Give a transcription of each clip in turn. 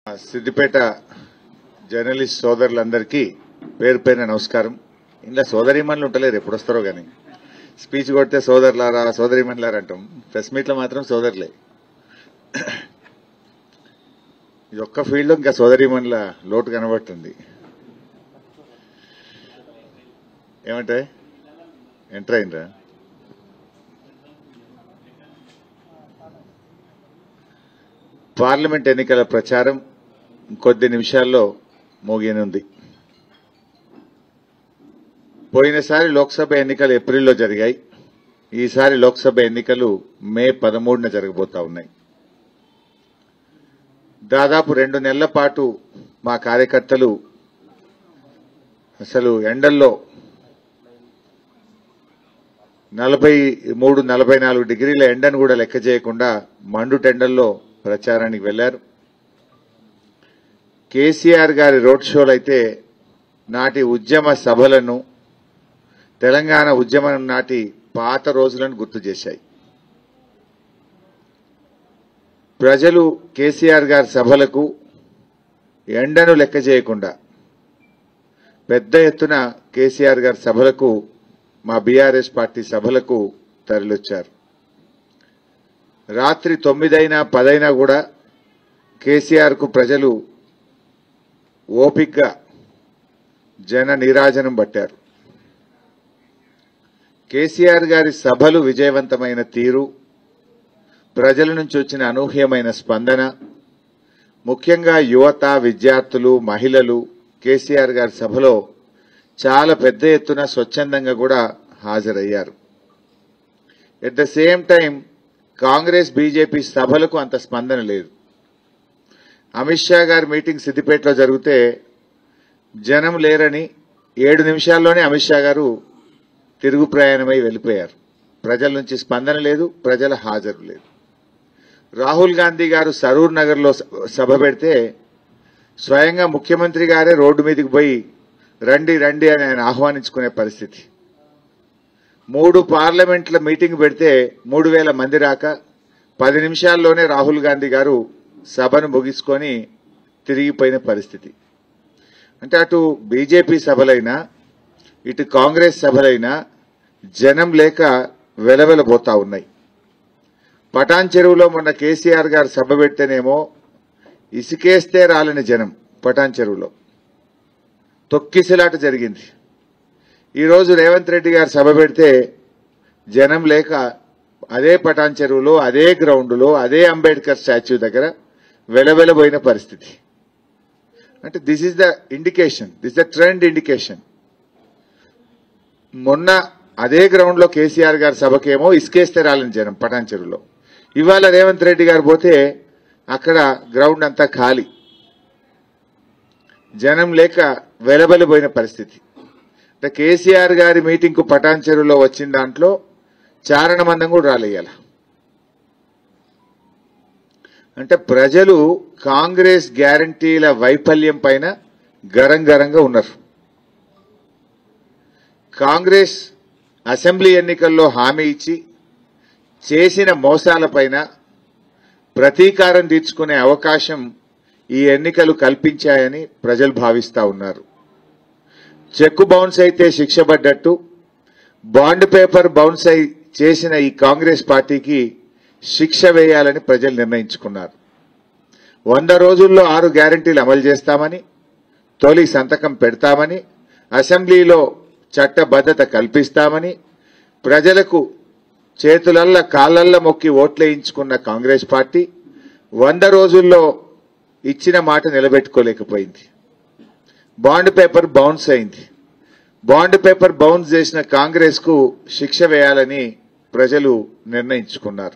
Siddipet journalist సోదరులందరికీ పేరు పేరున నమస్కారం ఇంట్లో సోదరిమణులు ఉంటలేరు ఎప్పుడు వస్తారో గాని స్పీచ్ కొడితే సోదరులారా సోదరిమణులారా అంటాం ప్రెస్ మీట్లో మాత్రం సోదరులే ఈ ఒక్క ఫీల్డ్ ఇంకా సోదరిమణుల లోటు కనబడుతుంది ఏమంటే ఎంటర్ అయిందా పార్లమెంట్ ఎన్నికల ప్రచారం కొద్ది నిమిషాల్లో మోగినుంది పోయినసారి లోక్సభ ఎన్నికలు ఏప్రిల్లో జరిగాయి ఈసారి లోక్సభ ఎన్నికలు మే పదమూడున జరగబోతా ఉన్నాయి దాదాపు రెండు నెలల పాటు మా కార్యకర్తలు అసలు ఎండల్లో నలభై మూడు నలభై నాలుగు డిగ్రీల ఎండను కూడా లెక్క చేయకుండా మండు టెండల్లో ప్రచారానికి వెళ్లారు కేసీఆర్ గారి రోడ్ షోలు అయితే నాటి ఉద్యమ సభలను తెలంగాణ ఉద్యమం నాటి పాత రోజులను గుర్తు చేశాయి ప్రజలు కేసీఆర్ గారి సభలకు ఎండను లెక్క చేయకుండా పెద్ద ఎత్తున కేసీఆర్ గారి సభలకు మా బీఆర్ఎస్ పార్టీ సభలకు తరలిొచ్చారు రాత్రి తొమ్మిదైనా పదైనా కూడా కేసీఆర్ కు ప్రజలు ఓపిగ్గా జన నీరాజనం పట్టారు కేసీఆర్ గారి సభలు విజయవంతమైన తీరు ప్రజల నుంచి వచ్చిన అనూహ్యమైన స్పందన ముఖ్యంగా యువత విద్యార్థులు మహిళలు కేసీఆర్ గారి సభలో చాలా పెద్ద ఎత్తున స్వచ్ఛందంగా కూడా హాజరయ్యారు at the same time Congress BJP సభలకు అంత స్పందన లేదు అమిత్ షా గారి మీటింగ్ సిద్దిపేటలో జరిగితే జనం లేరని ఏడు నిమిషాల్లోనే అమిత్ షా గారు తిరుగు ప్రయాణమై వెళ్లిపోయారు ప్రజల నుంచి స్పందన లేదు ప్రజల హాజరు లేదు రాహుల్ గాంధీ గారు సరూర్ నగర్ లో సభ పెడితే స్వయంగా ముఖ్యమంత్రి గారే రోడ్డు మీదకి పోయి రండి రండి అని ఆయన ఆహ్వానించుకునే పరిస్థితి మూడు పార్లమెంట్ల మీటింగ్ పెడితే మూడు వేల మంది రాక పది నిమిషాల్లోనే రాహుల్ గాంధీ గారు సభను ముగించుకొని తిరిగిపోయిన పరిస్థితి అంటే అటు బీజేపీ సభలైనా ఇటు కాంగ్రెస్ సభలైనా జనం లేక వెలవెలబోతా ఉన్నాయి పటాన్ చెరువులో మొన్న కేసీఆర్ గారు సభ పెడితేనేమో ఇసుకేస్తే రాలని జనం పటాన్ చెరువులో తొక్కిసలాట జరిగింది ఈరోజు రేవంత్ రెడ్డి గారు సభ పెడితే జనం లేక అదే పటాన్ చెరువులో అదే గ్రౌండ్లో అదే అంబేద్కర్ స్టాచ్యూ దగ్గర వెలవెలబోయిన పరిస్థితి అంటే this is the indication this the trend indication మొన్న అదే గ్రౌండ్ లో కేసీఆర్ గారి సభకేమో ఇసుకేస్తే రాలని జనం పటాన్ చెరువులో ఇవాళ రేవంత్ రెడ్డి గారు పోతే అక్కడ గ్రౌండ్ అంతా ఖాళీ జనం లేక వెలబెలబోయిన పరిస్థితి అంటే కేసీఆర్ గారి మీటింగ్ కు పటాన్ చెరువులో వచ్చిన దాంట్లో చారణ మందం కూడా రాలేయాల అంటే ప్రజలు కాంగ్రెస్ గ్యారంటీల వైఫల్యం పైన గరం గరంగా ఉన్నారు కాంగ్రెస్ అసెంబ్లీ ఎన్నికల్లో హామీ ఇచ్చి చేసిన మోసాలపైన ప్రతీకారం తీర్చుకునే అవకాశం ఈ ఎన్నికలు కల్పించాయని ప్రజలు భావిస్తా ఉన్నారు చెక్కు బౌన్స్ అయితే శిక్ష పడ్డట్టు బాండ్ పేపర్ బౌన్స్ అయి చేసిన ఈ కాంగ్రెస్ పార్టీకి శిక్ష వేయాలని ప్రజలు నిర్ణయించుకున్నారు వంద రోజుల్లో ఆరు గ్యారంటీలు అమలు చేస్తామని తొలి సంతకం పెడతామని అసెంబ్లీలో చట్టబద్ధత కల్పిస్తామని ప్రజలకు చేతులల్ల కాళ్లల్ల మొక్కి ఓట్లేయించుకున్న కాంగ్రెస్ పార్టీ వంద రోజుల్లో ఇచ్చిన మాట నిలబెట్టుకోలేకపోయింది బాండ్ పేపర్ బౌన్స్ అయింది బాండ్ పేపర్ బౌన్స్ చేసిన కాంగ్రెస్ కు శిక్ష వేయాలని ప్రజలు నిర్ణయించుకున్నారు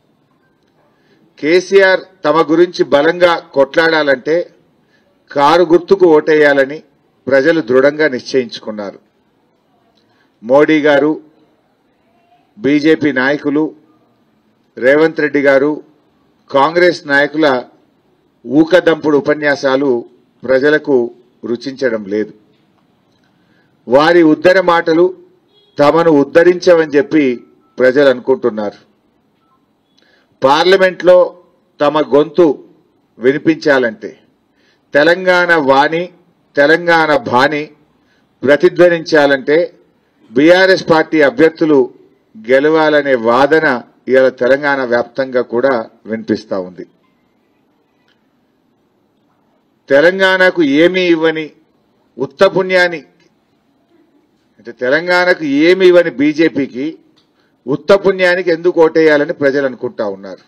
కేసీఆర్ తమ గురించి బలంగా కొట్లాడాలంటే కారు గుర్తుకు ఓటేయాలని ప్రజలు దృఢంగా నిశ్చయించుకున్నారు మోడీ గారు బీజేపీ నాయకులు రేవంత్ రెడ్డి గారు కాంగ్రెస్ నాయకుల ఊకదంపుడు ఉపన్యాసాలు ప్రజలకు రుచించడం లేదు వారి ఉద్దర మాటలు తమను ఉద్ధరించవని చెప్పి ప్రజలు అనుకుంటున్నారు పార్లమెంట్లో తమ గొంతు వినిపించాలంటే తెలంగాణ వాణి తెలంగాణ బాణి ప్రతిధ్వనించాలంటే బీఆర్ఎస్ పార్టీ అభ్యర్థులు గెలవాలనే వాదన ఇవాళ తెలంగాణ వ్యాప్తంగా కూడా వినిపిస్తా ఉంది తెలంగాణకు ఏమీ ఇవ్వని ఉత్తపుణ్యాన్ని అంటే తెలంగాణకు ఏమి ఇవ్వని బీజేపీకి ఉత్తపుణ్యానికి ఎందుకు ఓటేయాలని ప్రజలు అనుకుంటా ఉన్నారు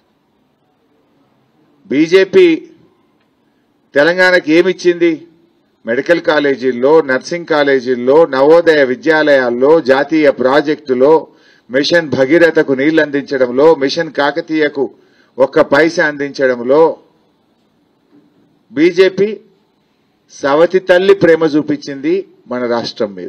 బీజేపీ తెలంగాణకి ఏమిచ్చింది మెడికల్ కాలేజీల్లో నర్సింగ్ కాలేజీల్లో నవోదయ విద్యాలయాల్లో జాతీయ ప్రాజెక్టులో మిషన్ భగీరథకు నీళ్లు అందించడంలో మిషన్ కాకతీయకు ఒక్క పైసా అందించడంలో బీజేపీ సవతి తల్లి ప్రేమ చూపించింది మన రాష్ట్రం మీద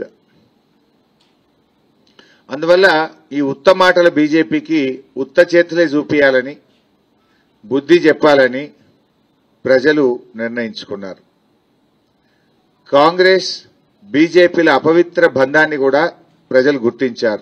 అందువల్ల ఈ ఉత్త మాటల బీజేపీకి ఉత్త చేతులే చూపించాలని బుద్ధి చెప్పాలని ప్రజలు నిర్ణయించుకున్నారు కాంగ్రెస్ బీజేపీల అపవిత్ర బంధాన్ని కూడా ప్రజలు గుర్తించారు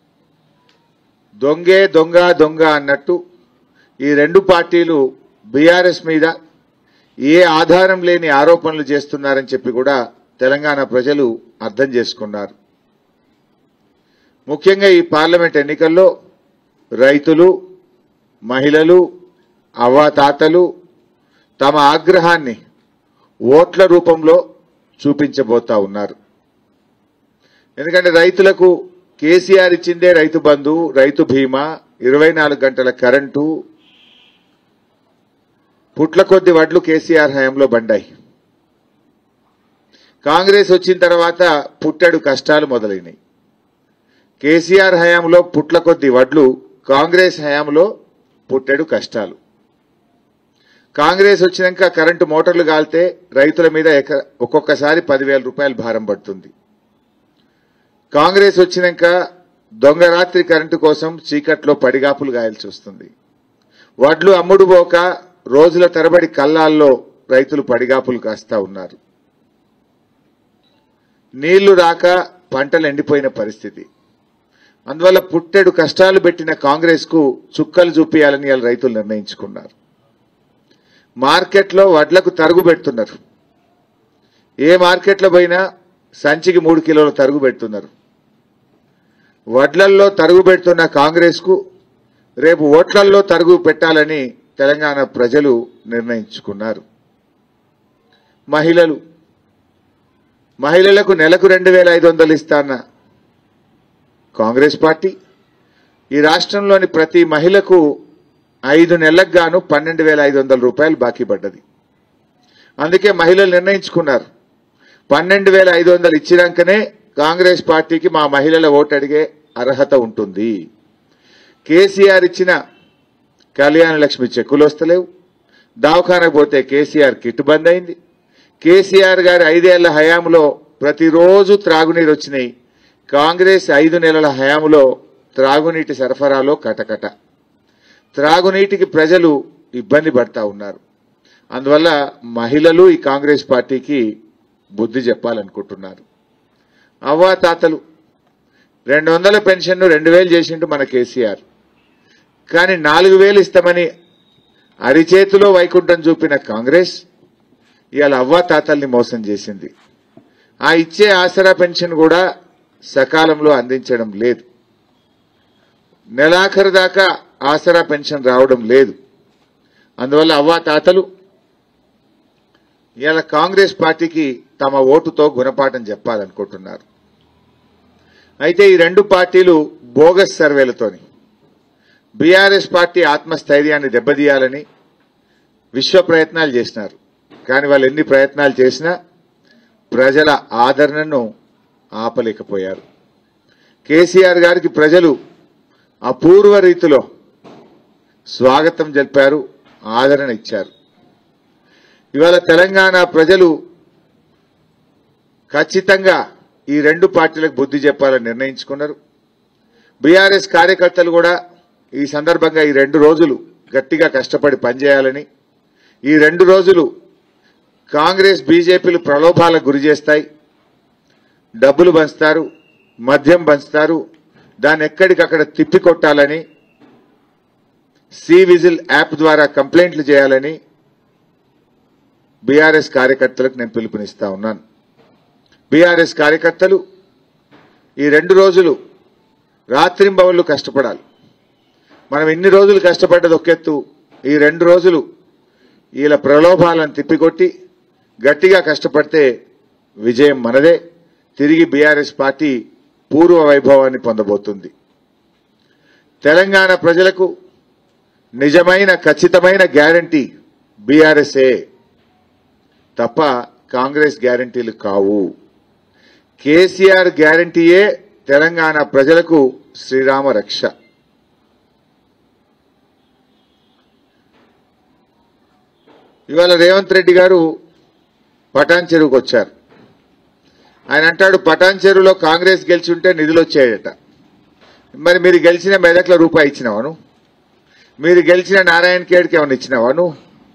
దొంగే దొంగ దొంగ అన్నట్టు ఈ రెండు పార్టీలు బీఆర్ఎస్ మీద ఏ ఆధారం లేని ఆరోపణలు చేస్తున్నారని చెప్పి కూడా తెలంగాణ ప్రజలు అర్థం చేసుకున్నారు ముఖ్యంగా ఈ పార్లమెంట్ ఎన్నికల్లో రైతులు మహిళలు అవ్వాతాతలు తమ ఆగ్రహాన్ని ఓట్ల రూపంలో చూపించబోతా ఉన్నారు ఎందుకంటే రైతులకు కేసీఆర్ ఇచ్చిందే రైతు బంధు రైతు బీమా ఇరవై నాలుగు గంటల కరెంటు పుట్ల కొద్ది వడ్లు కేసీఆర్ హయాంలో బండాయి కాంగ్రెస్ వచ్చిన తర్వాత పుట్టెడు కష్టాలు మొదలైనవి కేసీఆర్ హయాంలో పుట్ల కొద్ది వడ్లు కాంగ్రెస్ హయాంలో పుట్టెడు కష్టాలు కాంగ్రెస్ వచ్చినాక కరెంటు మోటార్లు కాలితే రైతుల మీద ఎక- ఒక్కొక్కసారి పదివేల రూపాయలు భారం పడుతుంది కాంగ్రెస్ వచ్చినాక దొంగ రాత్రి కరెంటు కోసం చీకట్లో పడిగాపులు గాయాల్సి వస్తుంది వడ్లు అమ్ముడు పోక రోజుల తరబడి కల్లాల్లో రైతులు పడిగాపులు కాస్తా ఉన్నారు నీళ్లు రాక పంటలు ఎండిపోయిన పరిస్థితి అందువల్ల పుట్టెడు కష్టాలు పెట్టిన కాంగ్రెస్ కు చుక్కలు చూపించాలని ఇవాళ రైతులు నిర్ణయించుకున్నారు మార్కెట్లో వడ్లకు తరుగు పెడుతున్నారు ఏ మార్కెట్లో పోయినా సంచికి మూడు కిలోల తరుగు పెడుతున్నారు వడ్లల్లో తరుగు పెడుతున్న కాంగ్రెస్ కు రేపు ఓట్లల్లో తరుగు పెట్టాలని తెలంగాణ ప్రజలు నిర్ణయించుకున్నారు మహిళలు మహిళలకు నెలకు రెండు వేల ఐదు వందలు ఇస్తాన్న కాంగ్రెస్ పార్టీ ఈ రాష్ట్రంలోని ప్రతి మహిళకు ఐదు నెలలకు గాను పన్నెండు వేల ఐదు వందల రూపాయలు బాకీ పడ్డది అందుకే మహిళలు నిర్ణయించుకున్నారు పన్నెండు వేల ఐదు వందలు ఇచ్చినాకనే కాంగ్రెస్ పార్టీకి మా మహిళల ఓటు అడిగే అర్హత ఉంటుంది కేసీఆర్ ఇచ్చిన కళ్యాణ లక్ష్మి చెక్కులు వస్తలేవు దవాఖానకు పోతే కేసీఆర్ కిట్ బంద్ అయింది కేసీఆర్ గారి ఐదేళ్ల హయాంలో ప్రతిరోజు త్రాగునీరు వచ్చినాయి కాంగ్రెస్ ఐదు నెలల హయాంలో త్రాగునీటి సరఫరాలో కటకట త్రాగునీటికి ప్రజలు ఇబ్బంది పడతా ఉన్నారు అందువల్ల మహిళలు ఈ కాంగ్రెస్ పార్టీకి బుద్ధి చెప్పాలనుకుంటున్నారు అవ్వా తాతలు రెండు వందల పెన్షన్ను రెండు వేలు చేసిండు మన కేసీఆర్ కానీ నాలుగు వేలు ఇస్తామని అరిచేతిలో వైకుంఠం చూపిన కాంగ్రెస్ ఇవాళ అవ్వా తాతల్ని మోసం చేసింది ఆ ఇచ్చే ఆసరా పెన్షన్ కూడా సకాలంలో అందించడం లేదు నెలాఖరు దాకా ఆసరా పెన్షన్ రావడం లేదు అందువల్ల అవ్వా తాతలు ఇవాళ కాంగ్రెస్ పార్టీకి తమ ఓటుతో గుణపాఠం చెప్పాలనుకుంటున్నారు అయితే ఈ రెండు పార్టీలు బోగస్ సర్వేలతోని బీఆర్ఎస్ పార్టీ ఆత్మస్థైర్యాన్ని దెబ్బతీయాలని విశ్వ ప్రయత్నాలు చేసినారు కానీ వాళ్ళు ఎన్ని ప్రయత్నాలు చేసినా ప్రజల ఆదరణను ఆపలేకపోయారు కేసీఆర్ గారికి ప్రజలు అపూర్వ రీతిలో స్వాగతం తెలిపారు ఆదరణ ఇచ్చారు ఇవాళ తెలంగాణ ప్రజలు ఖచ్చితంగా ఈ రెండు పార్టీలకు బుద్ధి చెప్పాలని నిర్ణయించుకున్నారు బీఆర్ఎస్ కార్యకర్తలు కూడా ఈ సందర్భంగా ఈ రెండు రోజులు గట్టిగా కష్టపడి పనిచేయాలని ఈ రెండు రోజులు కాంగ్రెస్ బీజేపీలు ప్రలోభాలకు గురి చేస్తాయి డబ్బులు పంచుతారు మద్యం పంచుతారు దాన్ని ఎక్కడికక్కడ తిప్పికొట్టాలని సి విజిల్ యాప్ ద్వారా కంప్లైంట్లు చేయాలని బీఆర్ఎస్ కార్యకర్తలకు నేను పిలుపునిస్తా ఉన్నాను బీఆర్ఎస్ కార్యకర్తలు ఈ రెండు రోజులు రాత్రింబవళ్ళు కష్టపడాలి మనం ఇన్ని రోజులు కష్టపడ్డది ఒకెత్తు ఈ రెండు రోజులు వీళ్ళ ప్రలోభాలను తిప్పికొట్టి గట్టిగా కష్టపడితే విజయం మనదే తిరిగి బీఆర్ఎస్ పార్టీ పూర్వ వైభవాన్ని పొందబోతుంది తెలంగాణ ప్రజలకు నిజమైన ఖచ్చితమైన గ్యారంటీ బీఆర్ఎస్ఏ తప్ప కాంగ్రెస్ గ్యారంటీలు కావు కేసీఆర్ గ్యారంటీయే తెలంగాణ ప్రజలకు శ్రీరామ రక్ష ఇవాళ రేవంత్ రెడ్డి గారు పటాన్ చెరువుకు వచ్చారు ఆయన అంటాడు పటాన్ చెరువులో కాంగ్రెస్ గెలిచి ఉంటే నిధులు వచ్చాయట మరి మీరు గెలిచిన మెదక్ల రూపాయి ఇచ్చినావాను మీరు గెలిచిన నారాయణ ఖేడ్కి ఏమైనా ఇచ్చినావా నువ్వు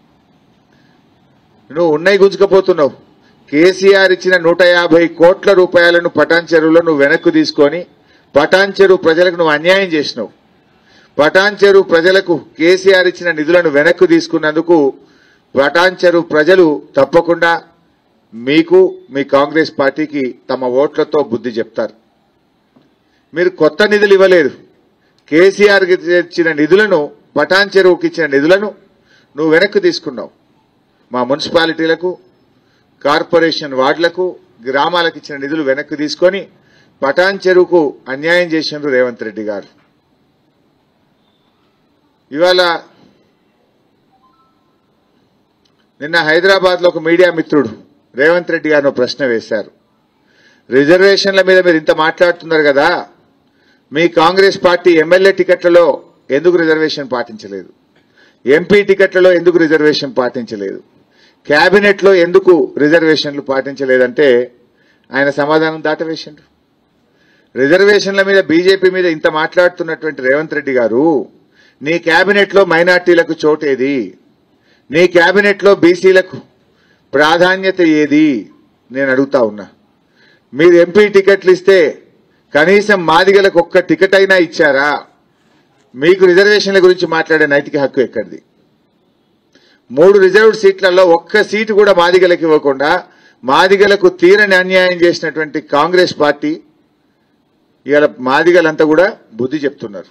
నువ్వు ఉన్నాయి గుంజుకపోతున్నావు కేసీఆర్ ఇచ్చిన నూట యాభై కోట్ల రూపాయలను పటాన్ చెరువులో నువ్వు వెనక్కు తీసుకొని పటాన్ చెరువు ప్రజలకు నువ్వు అన్యాయం చేసినావు పటాన్ చెరువు ప్రజలకు కేసీఆర్ ఇచ్చిన నిధులను వెనక్కు తీసుకున్నందుకు పటాన్ చెరువు ప్రజలు తప్పకుండా మీకు మీ కాంగ్రెస్ పార్టీకి తమ ఓట్లతో బుద్ధి చెప్తారు మీరు కొత్త నిధులు ఇవ్వలేదు కేసీఆర్ కి ఇచ్చిన నిధులను పటాన్ చెరువుకి ఇచ్చిన నిధులను నువ్వు వెనక్కి తీసుకున్నావు మా మున్సిపాలిటీలకు కార్పొరేషన్ వార్డులకు గ్రామాలకు ఇచ్చిన నిధులు వెనక్కి తీసుకొని పటాన్ చెరువుకు అన్యాయం చేసిండ్రు రేవంత్ రెడ్డి గారు ఇవాళ నిన్న హైదరాబాద్ లో ఒక మీడియా మిత్రుడు రేవంత్ రెడ్డి గారిని ఒక ప్రశ్న వేశారు రిజర్వేషన్ల మీద మీరు ఇంత మాట్లాడుతున్నారు కదా మీ కాంగ్రెస్ పార్టీ ఎమ్మెల్యే టికెట్లలో ఎందుకు రిజర్వేషన్ పాటించలేదు ఎంపీ టికెట్లలో ఎందుకు రిజర్వేషన్ పాటించలేదు కేబినెట్ లో ఎందుకు రిజర్వేషన్లు పాటించలేదంటే ఆయన సమాధానం దాటవేసిండు రిజర్వేషన్ల మీద బీజేపీ మీద ఇంత మాట్లాడుతున్నటువంటి రేవంత్ రెడ్డి గారు నీ కేబినెట్ లో మైనార్టీలకు చోటేది నీ కేబినెట్ లో బీసీలకు ప్రాధాన్యత ఏది నేను అడుగుతా ఉన్నా మీరు ఎంపీ టికెట్లు ఇస్తే కనీసం మాదిగలకు ఒక్క టికెట్ అయినా ఇచ్చారా మీకు రిజర్వేషన్ల గురించి మాట్లాడే నైతిక హక్కు ఎక్కడిది మూడు రిజర్వ్డ్ సీట్లలో ఒక్క సీటు కూడా మాదిగలకు ఇవ్వకుండా మాదిగలకు తీరని అన్యాయం చేసినటువంటి కాంగ్రెస్ పార్టీ ఇవాళ మాదిగలంతా కూడా బుద్ధి చెప్తున్నారు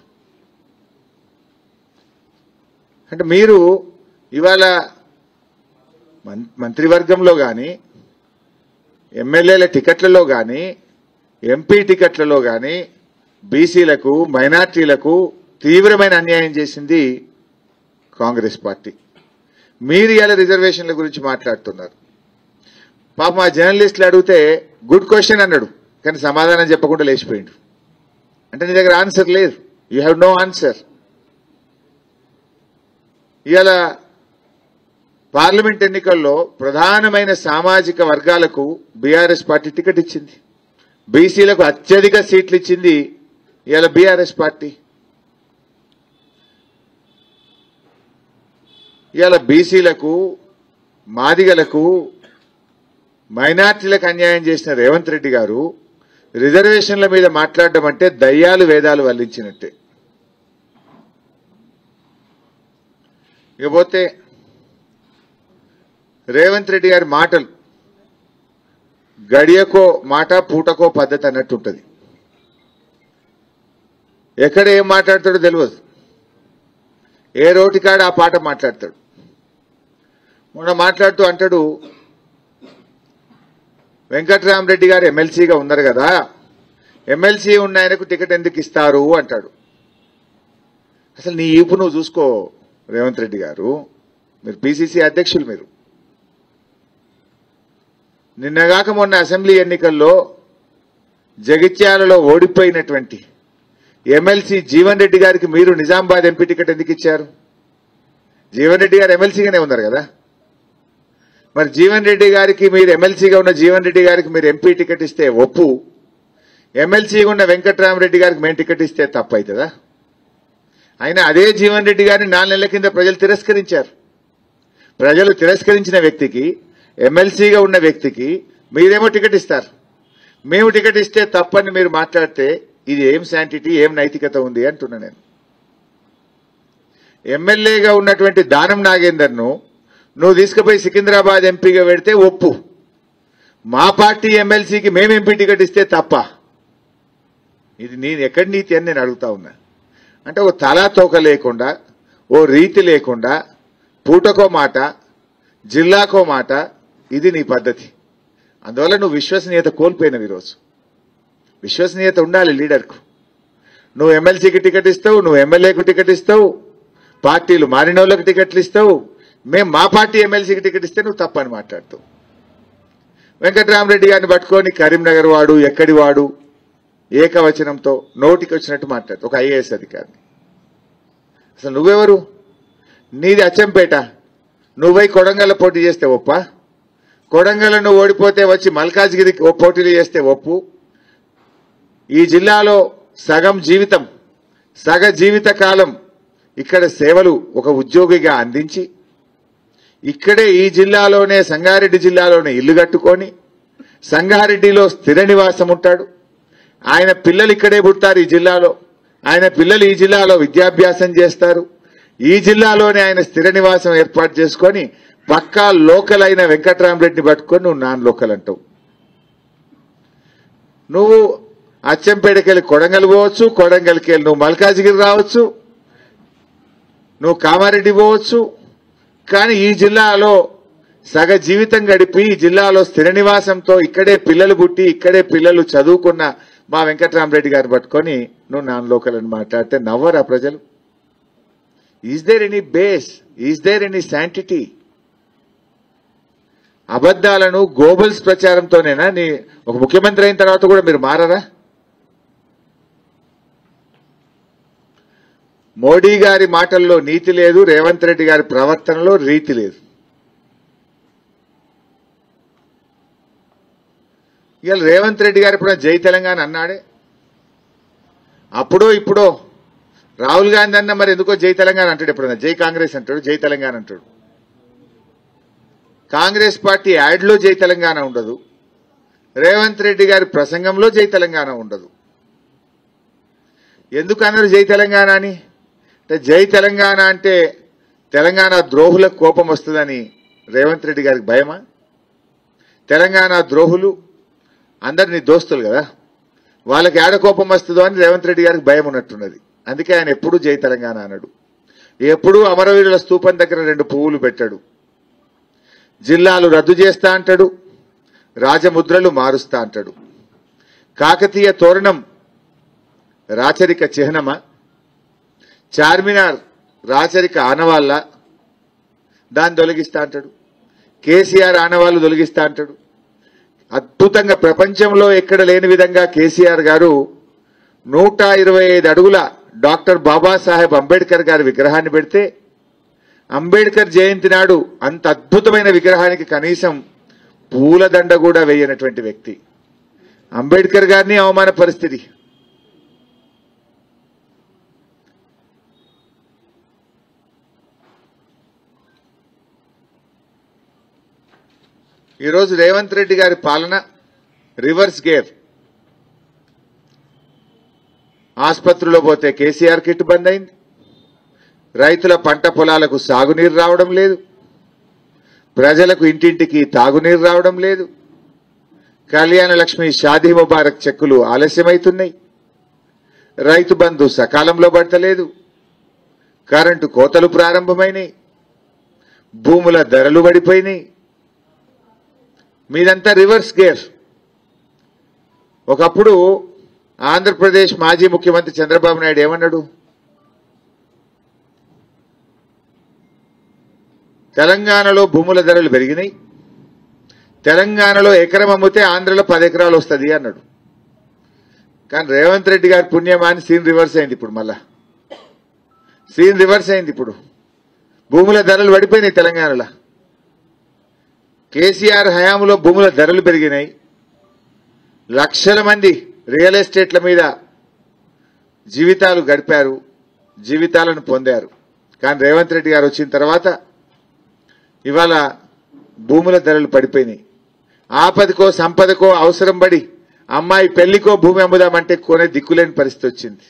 అంటే మీరు ఇవాళ మం- మంత్రివర్గంలో కానీ ఎమ్మెల్యేల టికెట్లలో కానీ ఎంపీ టికెట్లలో కానీ బీసీలకు మైనార్టీలకు తీవ్రమైన అన్యాయం చేసింది కాంగ్రెస్ పార్టీ మీరు ఇలా రిజర్వేషన్ల గురించి మాట్లాడుతున్నారు పాప మా జర్నలిస్టులు అడిగితే గుడ్ క్వశ్చన్ అన్నాడు కానీ సమాధానం చెప్పకుండా లేచిపోయిండు అంటే నీ దగ్గర ఆన్సర్ లేదు యూ హ్యావ్ నో ఆన్సర్ ఇవాళ పార్లమెంట్ ఎన్నికల్లో ప్రధానమైన సామాజిక వర్గాలకు బీఆర్ఎస్ పార్టీ టికెట్ ఇచ్చింది బీసీలకు అత్యధిక సీట్లు ఇచ్చింది ఇవాళ బీఆర్ఎస్ పార్టీ ఇవాళ బీసీలకు మాదిగలకు మైనార్టీలకు అన్యాయం చేసిన రేవంత్ రెడ్డి గారు రిజర్వేషన్ల మీద మాట్లాడడం అంటే దయ్యాలు వేదాలు వల్లించినట్టే ఇకపోతే రేవంత్ రెడ్డి గారి మాటలు గడియకో మాట పూటకో పద్ధతి అన్నట్టు ఉంటుంది ఎక్కడ ఏం మాట్లాడతాడో తెలియదు ఏ రోటికాడ ఆ పాట మాట్లాడతాడు మొన్న మాట్లాడుతూ అంటాడు వెంకట్రామరెడ్డి గారు ఎమ్మెల్సీగా ఉన్నారు కదా ఎమ్మెల్సీ ఉన్న ఆయనకు టికెట్ ఎందుకు ఇస్తారు అంటాడు అసలు నీ ఈపు నువ్వు చూసుకో రేవంత్ రెడ్డి గారు మీరు పిసిసి అధ్యక్షులు మీరు నిన్నగాక మొన్న అసెంబ్లీ ఎన్నికల్లో జగిత్యాలలో ఓడిపోయినటువంటి ఎమ్మెల్సీ జీవన్ రెడ్డి గారికి మీరు నిజామాబాద్ ఎంపీ టికెట్ ఎందుకు ఇచ్చారు జీవన్ రెడ్డి గారు ఎమ్మెల్సీగానే ఉన్నారు కదా మరి జీవన్ రెడ్డి గారికి మీరు ఎమ్మెల్సీగా ఉన్న జీవన్ రెడ్డి గారికి మీరు ఎంపీ టికెట్ ఇస్తే ఒప్పు ఎమ్మెల్సీగా ఉన్న వెంకట్రామరెడ్డి గారికి మేము టికెట్ ఇస్తే తప్పు అవుతుందా అయినా అదే జీవన్ రెడ్డి గారిని నాలుగు నెలల కింద ప్రజలు తిరస్కరించారు ప్రజలు తిరస్కరించిన వ్యక్తికి ఎమ్మెల్సీగా ఉన్న వ్యక్తికి మీరేమో టికెట్ ఇస్తారు మేము టికెట్ ఇస్తే తప్పని మీరు మాట్లాడితే ఇది ఏం శాంటిటీ ఏం నైతికత ఉంది అంటున్నా నేను ఎమ్మెల్యేగా ఉన్నటువంటి దానం నాగేందర్ను నువ్వు తీసుకుపోయి సికింద్రాబాద్ ఎంపీగా పెడితే ఒప్పు మా పార్టీ ఎమ్మెల్సీకి మేము ఎంపీ టికెట్ ఇస్తే తప్ప ఇది నేను ఎక్కడి నీతి అని నేను అడుగుతా ఉన్నా అంటే ఓ తలా తోక లేకుండా ఓ రీతి లేకుండా పూటకో మాట జిల్లాకో మాట ఇది నీ పద్ధతి అందువల్ల నువ్వు విశ్వసనీయత కోల్పోయినవి ఈరోజు విశ్వసనీయత ఉండాలి లీడర్కు నువ్వు ఎమ్మెల్సీకి టికెట్ ఇస్తావు నువ్వు ఎమ్మెల్యేకు టికెట్ ఇస్తావు పార్టీలు మారిన వాళ్ళకి టికెట్లు ఇస్తావు మేము మా పార్టీ ఎమ్మెల్సీకి టికెట్ ఇస్తే నువ్వు తప్పని మాట్లాడుతావు వెంకట్రామరెడ్డి గారిని పట్టుకొని కరీంనగర్ వాడు ఎక్కడి వాడు ఏకవచనంతో నోటికి వచ్చినట్టు మాట్లాడు ఒక ఐఏఎస్ అధికారిని అసలు నువ్వెవరు నీది అచ్చంపేట నువ్వై కొడంగల్ పోటీ చేస్తే ఒప్ప కొడంగల్ నువ్వు ఓడిపోతే వచ్చి మల్కాజ్గిరి ఓ పోటీలు చేస్తే ఒప్పు ఈ జిల్లాలో సగం జీవితం సగ జీవిత కాలం ఇక్కడ సేవలు ఒక ఉద్యోగిగా అందించి ఇక్కడే ఈ జిల్లాలోనే సంగారెడ్డి జిల్లాలోనే ఇల్లు కట్టుకొని సంగారెడ్డిలో స్థిర నివాసం ఉంటాడు ఆయన పిల్లలు ఇక్కడే పుడతారు ఈ జిల్లాలో ఆయన పిల్లలు ఈ జిల్లాలో విద్యాభ్యాసం చేస్తారు ఈ జిల్లాలోనే ఆయన స్థిర నివాసం ఏర్పాటు చేసుకొని పక్కా లోకల్ అయిన వెంకట్రామరెడ్డిని పట్టుకొని నువ్వు నాన్ లోకల్ అంటావు నువ్వు అచ్చంపేటకెళ్ళి కొడంగల్ పోవచ్చు కొడంగల్కి వెళ్ళి నువ్వు మల్కాజిగిరి రావచ్చు నువ్వు కామారెడ్డి పోవచ్చు కానీ ఈ జిల్లాలో సగ జీవితం గడిపి ఈ జిల్లాలో స్థిర నివాసంతో ఇక్కడే పిల్లలు పుట్టి ఇక్కడే పిల్లలు చదువుకున్న మా వెంకట్రామరెడ్డి గారిని పట్టుకొని నువ్వు నాన్ లోకల్ అని మాట్లాడితే నవ్వరా ప్రజలు is there any base is there any sanctity అబద్దాలను గోబల్స్ ప్రచారంతోనేనా నీ ఒక ముఖ్యమంత్రి అయిన తర్వాత కూడా మీరు మారరా మోడీ గారి మాటల్లో నీతి లేదు రేవంత్ రెడ్డి గారి ప్రవర్తనలో రీతి లేదు ఇవాళ రేవంత్ రెడ్డి గారు ఇప్పుడు జై తెలంగాణ అన్నాడే అప్పుడో ఇప్పుడో రాహుల్ గాంధీ అన్న మరి ఎందుకో జై తెలంగాణ అంటాడు ఎప్పుడన్నా జై కాంగ్రెస్ అంటాడు జై తెలంగాణ అంటాడు కాంగ్రెస్ పార్టీ యాడ్లో జై తెలంగాణ ఉండదు రేవంత్ రెడ్డి గారి ప్రసంగంలో జై తెలంగాణ ఉండదు ఎందుకు అన్నారు జై తెలంగాణ అని అంటే జై తెలంగాణ అంటే తెలంగాణ ద్రోహులకు కోపం వస్తుందని రేవంత్ రెడ్డి గారికి భయమా తెలంగాణ ద్రోహులు అందరినీ దోస్తులు కదా వాళ్ళకి ఏడ కోపం వస్తుందో అని రేవంత్ రెడ్డి గారికి భయం ఉన్నట్టున్నది అందుకే ఆయన ఎప్పుడూ జై తెలంగాణ అన్నాడు ఎప్పుడూ అమరవీరుల స్తూపం దగ్గర రెండు పువ్వులు పెట్టాడు జిల్లాలు రద్దు చేస్తా అంటాడు రాజముద్రలు మారుస్తా అంటాడు కాకతీయ తోరణం రాచరిక చిహ్నమా చార్మినార్ రాచరిక ఆనవాళ్ళ దాన్ని తొలగిస్తా అంటాడు కేసీఆర్ ఆనవాళ్ళు తొలగిస్తా అంటాడు అద్భుతంగా ప్రపంచంలో ఎక్కడ లేని విధంగా కేసీఆర్ గారు నూట ఇరవై ఐదు అడుగుల డాక్టర్ బాబాసాహెబ్ అంబేద్కర్ గారి విగ్రహాన్ని పెడితే అంబేద్కర్ జయంతి నాడు అంత అద్భుతమైన విగ్రహానికి కనీసం పూలదండ కూడా వేయనటువంటి వ్యక్తి అంబేద్కర్ గారిని అవమాన పరిస్థితి ఈరోజు రేవంత్ రెడ్డి గారి పాలన రివర్స్ గేర్ ఆసుపత్రిలో పోతే కేసీఆర్ కిట్ బంద్ అయింది రైతుల పంట పొలాలకు సాగునీరు రావడం లేదు ప్రజలకు ఇంటింటికి తాగునీరు రావడం లేదు కళ్యాణ లక్ష్మి షాదీ ముబారక్ చెక్కులు ఆలస్యమవుతున్నాయి రైతు బంధు సకాలంలో పడతలేదు కరెంటు కోతలు ప్రారంభమైనాయి భూముల ధరలు పడిపోయినాయి మీదంతా రివర్స్ గేర్ ఒకప్పుడు ఆంధ్రప్రదేశ్ మాజీ ముఖ్యమంత్రి చంద్రబాబు నాయుడు ఏమన్నాడు తెలంగాణలో భూముల ధరలు పెరిగినాయి తెలంగాణలో ఎకరం అమ్మితే ఆంధ్రలో పది ఎకరాలు వస్తుంది అన్నాడు కానీ రేవంత్ రెడ్డి గారి పుణ్యమాని సీన్ రివర్స్ అయింది ఇప్పుడు మళ్ళా సీన్ రివర్స్ అయింది ఇప్పుడు భూముల ధరలు పడిపోయినాయి తెలంగాణలో కేసీఆర్ హయాంలో భూముల ధరలు పెరిగినాయి లక్షల మంది రియల్ ఎస్టేట్ల మీద జీవితాలు గడిపారు జీవితాలను పొందారు కానీ రేవంత్ రెడ్డి గారు వచ్చిన తర్వాత ఇవాళ భూముల ధరలు పడిపోయినాయి ఆపదకో సంపదకో అవసరం పడి అమ్మాయి పెళ్లికో భూమి అమ్ముదామంటే కొనే దిక్కులేని పరిస్థితి వచ్చింది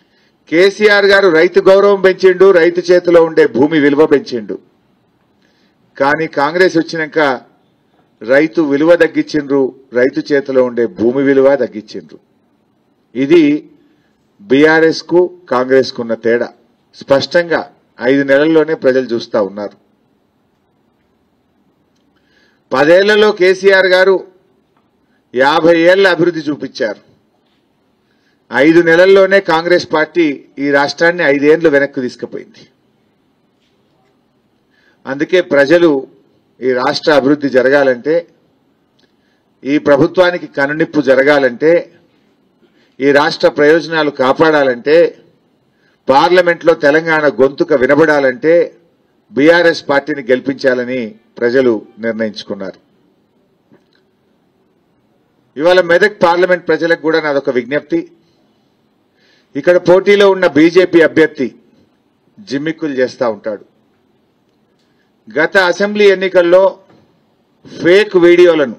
కేసీఆర్ గారు రైతు గౌరవం పెంచిండు రైతు చేతిలో ఉండే భూమి విలువ పెంచిండు కానీ కాంగ్రెస్ వచ్చినాక రైతు విలువ తగ్గించిండ్రు రైతు చేతిలో ఉండే భూమి విలువ తగ్గించిండ్రు ఇది బీఆర్ఎస్ కు కాంగ్రెస్ కు ఉన్న తేడా స్పష్టంగా ఐదు నెలల్లోనే ప్రజలు చూస్తా ఉన్నారు పదేళ్లలో కేసీఆర్ గారు యాభై ఏళ్ల అభివృద్ధి చూపించారు ఐదు నెలల్లోనే కాంగ్రెస్ పార్టీ ఈ రాష్ట్రాన్ని ఐదేళ్లు వెనక్కి తీసుకుపోయింది అందుకే ప్రజలు ఈ రాష్ట్ర అభివృద్ధి జరగాలంటే ఈ ప్రభుత్వానికి కనునిప్పు జరగాలంటే ఈ రాష్ట్ర ప్రయోజనాలు కాపాడాలంటే పార్లమెంట్లో తెలంగాణ గొంతుక వినబడాలంటే బీఆర్ఎస్ పార్టీని గెలిపించాలని ప్రజలు నిర్ణయించుకున్నారు ఇవాళ మెదక్ పార్లమెంట్ ప్రజలకు కూడా నాదొక విజ్ఞప్తి ఇక్కడ పోటీలో ఉన్న బీజేపీ అభ్యర్థి జిమ్మిక్కులు చేస్తా ఉంటాడు గత అసెంబ్లీ ఎన్నికల్లో ఫేక్ వీడియోలను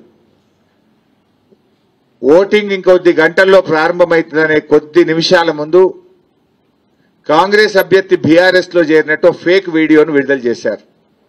ఓటింగ్ ఇంకొద్ది గంటల్లో ప్రారంభమవుతుందనే కొద్ది నిమిషాల ముందు కాంగ్రెస్ అభ్యర్థి బీఆర్ఎస్ లో చేరినట్టు ఫేక్ వీడియోను విడుదల చేశారు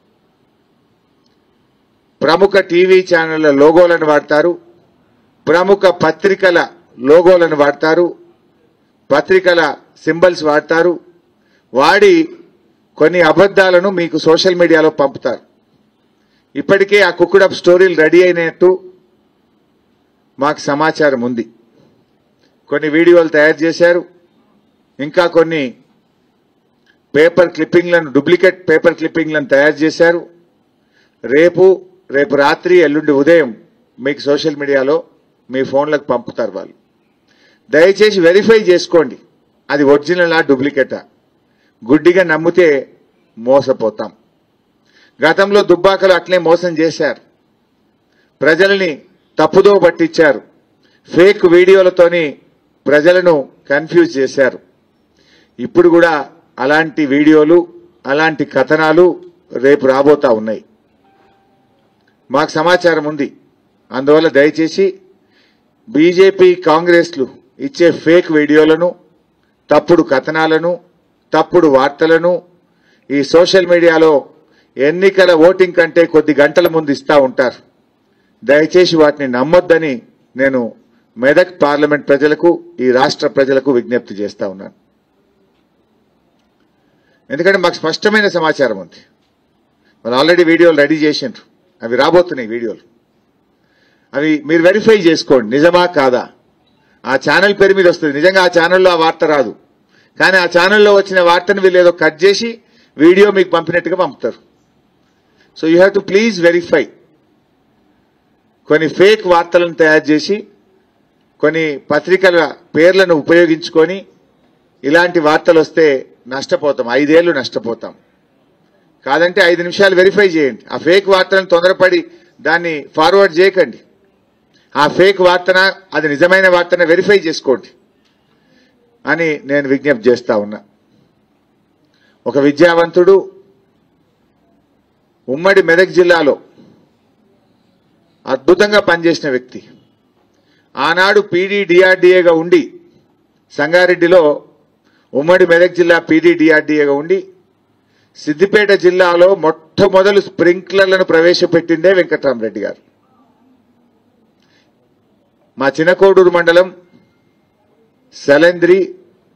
ప్రముఖ టీవీ ఛానళ్ల లోగోలను వాడతారు ప్రముఖ పత్రికల లోగోలను వాడతారు పత్రికల సింబల్స్ వాడతారు వాడి కొన్ని అబద్దాలను మీకు సోషల్ మీడియాలో పంపుతారు ఇప్పటికే ఆ కుక్కుడప్ స్టోరీలు రెడీ అయినట్టు మాకు సమాచారం ఉంది కొన్ని వీడియోలు తయారు చేశారు ఇంకా కొన్ని పేపర్ క్లిప్పింగ్లను డూప్లికేట్ పేపర్ క్లిప్పింగ్లను తయారు చేశారు రేపు రేపు రాత్రి ఎల్లుండి ఉదయం మీకు సోషల్ మీడియాలో మీ ఫోన్లకు పంపుతారు వాళ్ళు దయచేసి వెరిఫై చేసుకోండి అది ఒరిజినలా డూప్లికేటా గుడ్డిగా నమ్మితే మోసపోతాం గతంలో దుబ్బాకలు అట్లే మోసం చేశారు ప్రజల్ని తప్పుదో పట్టించారు ఫేక్ వీడియోలతోని ప్రజలను కన్ఫ్యూజ్ చేశారు ఇప్పుడు కూడా అలాంటి వీడియోలు అలాంటి కథనాలు రేపు రాబోతా ఉన్నాయి మాకు సమాచారం ఉంది అందువల్ల దయచేసి బీజేపీ కాంగ్రెస్లు ఇచ్చే ఫేక్ వీడియోలను తప్పుడు కథనాలను తప్పుడు వార్తలను ఈ సోషల్ మీడియాలో ఎన్నికల ఓటింగ్ కంటే కొద్ది గంటల ముందు ఇస్తా ఉంటారు దయచేసి వాటిని నమ్మొద్దని నేను మెదక్ పార్లమెంట్ ప్రజలకు ఈ రాష్ట్ర ప్రజలకు విజ్ఞప్తి చేస్తా ఉన్నాను ఎందుకంటే మాకు స్పష్టమైన సమాచారం ఉంది వాళ్ళు ఆల్రెడీ వీడియోలు రెడీ చేసిండ్రు అవి రాబోతున్నాయి వీడియోలు అవి మీరు వెరిఫై చేసుకోండి నిజమా కాదా ఆ ఛానల్ పేరు మీద వస్తుంది నిజంగా ఆ ఛానల్లో ఆ వార్త రాదు కానీ ఆ ఛానల్లో వచ్చిన వార్తను వీళ్ళు ఏదో కట్ చేసి వీడియో మీకు పంపినట్టుగా పంపుతారు so you have to please verify కొన్ని ఫేక్ వార్తలను తయారు చేసి కొన్ని పత్రికల పేర్లను ఉపయోగించుకొని ఇలాంటి వార్తలు వస్తే నష్టపోతాం ఐదేళ్లు నష్టపోతాం కాదంటే ఐదు నిమిషాలు వెరిఫై చేయండి ఆ ఫేక్ వార్తలను తొందరపడి దాన్ని ఫార్వర్డ్ చేయకండి ఆ ఫేక్ వార్తన అది నిజమైన వార్తన వెరిఫై చేసుకోండి అని నేను విజ్ఞప్తి చేస్తా ఉన్నా ఒక విద్యావంతుడు ఉమ్మడి మెదక్ జిల్లాలో అద్భుతంగా పనిచేసిన వ్యక్తి ఆనాడు పీడీ డిఆర్డీఏగా ఉండి సంగారెడ్డిలో ఉమ్మడి మెదక్ జిల్లా పీడీ డిఆర్డీఏగా ఉండి సిద్దిపేట జిల్లాలో మొట్టమొదలు స్ప్రింక్లర్లను ప్రవేశపెట్టిందే వెంకట్రామరెడ్డి గారు మా చిన్నకోడూరు మండలం సలంద్రి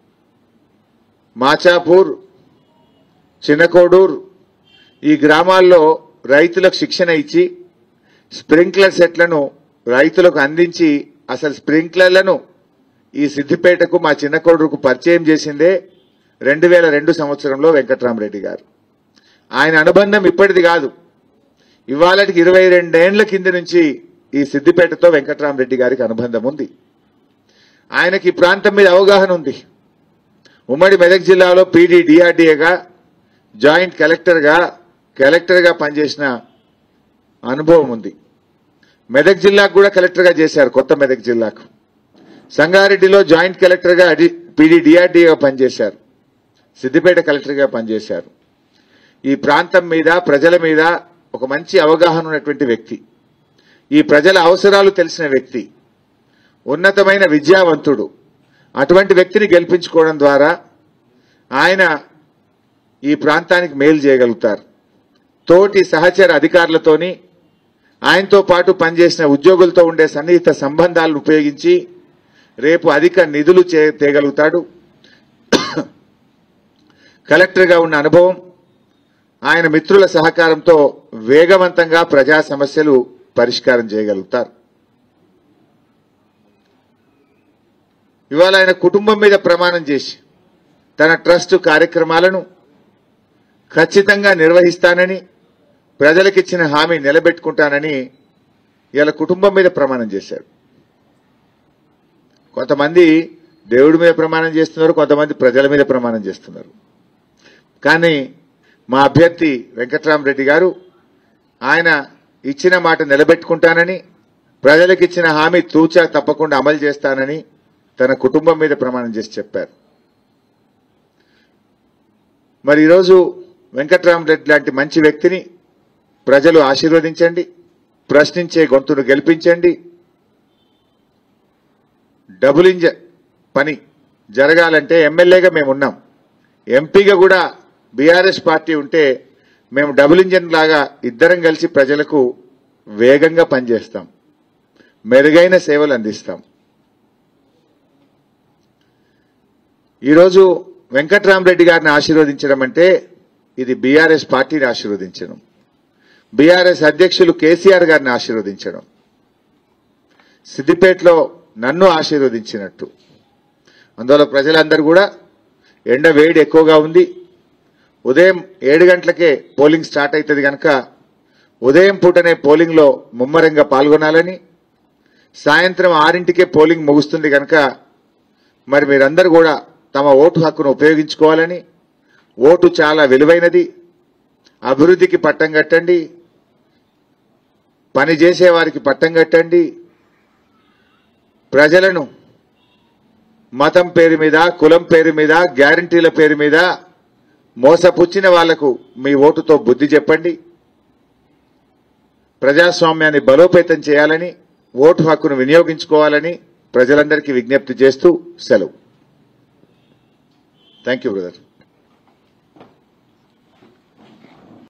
మాచాపూర్ చిన్నకోడూరు ఈ గ్రామాల్లో రైతులకు శిక్షణ ఇచ్చి స్ప్రింక్లర్ సెట్లను రైతులకు అందించి అసలు స్ప్రింక్లర్లను ఈ సిద్దిపేటకు మా చిన్నకోడూరుకు పరిచయం చేసిందే రెండు వేల రెండు సంవత్సరంలో వెంకట్రామరెడ్డి గారు ఆయన అనుబంధం ఇప్పటిది కాదు ఇవాళకి ఇరవై రెండేండ్ల కింద నుంచి ఈ సిద్దిపేటతో వెంకట్రామరెడ్డి గారికి అనుబంధం ఉంది ఆయనకి ఈ ప్రాంతం మీద అవగాహన ఉంది ఉమ్మడి మెదక్ జిల్లాలో పీడీ డిఆర్డీఏగా జాయింట్ కలెక్టర్గా కలెక్టర్గా పనిచేసిన అనుభవం ఉంది మెదక్ జిల్లాకు కూడా కలెక్టర్గా చేశారు కొత్త మెదక్ జిల్లాకు సంగారెడ్డిలో జాయింట్ కలెక్టర్గా పీడీ డిఆర్డీగా పనిచేశారు సిద్దిపేట కలెక్టర్గా పనిచేశారు ఈ ప్రాంతం మీద ప్రజల మీద ఒక మంచి అవగాహన ఉన్నటువంటి వ్యక్తి ఈ ప్రజల అవసరాలు తెలిసిన వ్యక్తి ఉన్నతమైన విద్యావంతుడు అటువంటి వ్యక్తిని గెలిపించుకోవడం ద్వారా ఆయన ఈ ప్రాంతానికి మేలు చేయగలుగుతారు తోటి సహచర అధికారులతోని ఆయనతో పాటు పనిచేసిన ఉద్యోగులతో ఉండే సన్నిహిత సంబంధాలను ఉపయోగించి రేపు అధిక నిధులు చే- తేగలుగుతాడు కలెక్టర్గా ఉన్న అనుభవం ఆయన మిత్రుల సహకారంతో వేగవంతంగా ప్రజా సమస్యలు పరిష్కారం చేయగలుగుతారు ఇవాళ ఆయన కుటుంబం మీద ప్రమాణం చేసి తన ట్రస్ట్ కార్యక్రమాలను ఖచ్చితంగా నిర్వహిస్తానని ప్రజలకిచ్చిన హామీ నిలబెట్టుకుంటానని ఇలా కుటుంబం మీద ప్రమాణం చేశారు కొంతమంది దేవుడి మీద ప్రమాణం చేస్తున్నారు కొంతమంది ప్రజల మీద ప్రమాణం చేస్తున్నారు కానీ మా అభ్యర్థి వెంకట్రామరెడ్డి గారు ఆయన ఇచ్చిన మాట నిలబెట్టుకుంటానని ప్రజలకు ఇచ్చిన హామీ తూచా తప్పకుండా అమలు చేస్తానని తన కుటుంబం మీద ప్రమాణం చేసి చెప్పారు మరి ఈరోజు వెంకట్రామరెడ్డి లాంటి మంచి వ్యక్తిని ప్రజలు ఆశీర్వదించండి ప్రశ్నించే గొంతును గెలిపించండి డబుల్ ఇంజన్ పని జరగాలంటే ఎమ్మెల్యేగా మేము ఉన్నాం ఎంపీగా కూడా బీఆర్ఎస్ పార్టీ ఉంటే మేము డబుల్ ఇంజన్ లాగా ఇద్దరం కలిసి ప్రజలకు వేగంగా పనిచేస్తాం మెరుగైన సేవలు అందిస్తాం ఈరోజు వెంకట్రామరెడ్డి గారిని ఆశీర్వదించడం అంటే ఇది బీఆర్ఎస్ పార్టీని ఆశీర్వదించడం బీఆర్ఎస్ అధ్యక్షులు కేసీఆర్ గారిని ఆశీర్వదించడం సిద్దిపేటలో నన్ను ఆశీర్వదించినట్టు అందువల్ల ప్రజలందరూ కూడా ఎండ వేడి ఎక్కువగా ఉంది ఉదయం ఏడు గంటలకే పోలింగ్ స్టార్ట్ అవుతుంది కనుక ఉదయం పూటనే పోలింగ్లో ముమ్మరంగా పాల్గొనాలని సాయంత్రం ఆరింటికే పోలింగ్ ముగుస్తుంది కనుక మరి మీరందరూ కూడా తమ ఓటు హక్కును ఉపయోగించుకోవాలని ఓటు చాలా విలువైనది అభివృద్ధికి పట్టం కట్టండి పని చేసేవారికి పట్టం కట్టండి ప్రజలను మతం పేరు మీద కులం పేరు మీద గ్యారంటీల పేరు మీద మోసపుచ్చిన వాళ్లకు మీ ఓటుతో బుద్ధి చెప్పండి ప్రజాస్వామ్యాన్ని బలోపేతం చేయాలని ఓటు హక్కును వినియోగించుకోవాలని ప్రజలందరికీ విజ్ఞప్తి చేస్తూ సెలవు థ్యాంక్ యూ బ్రదర్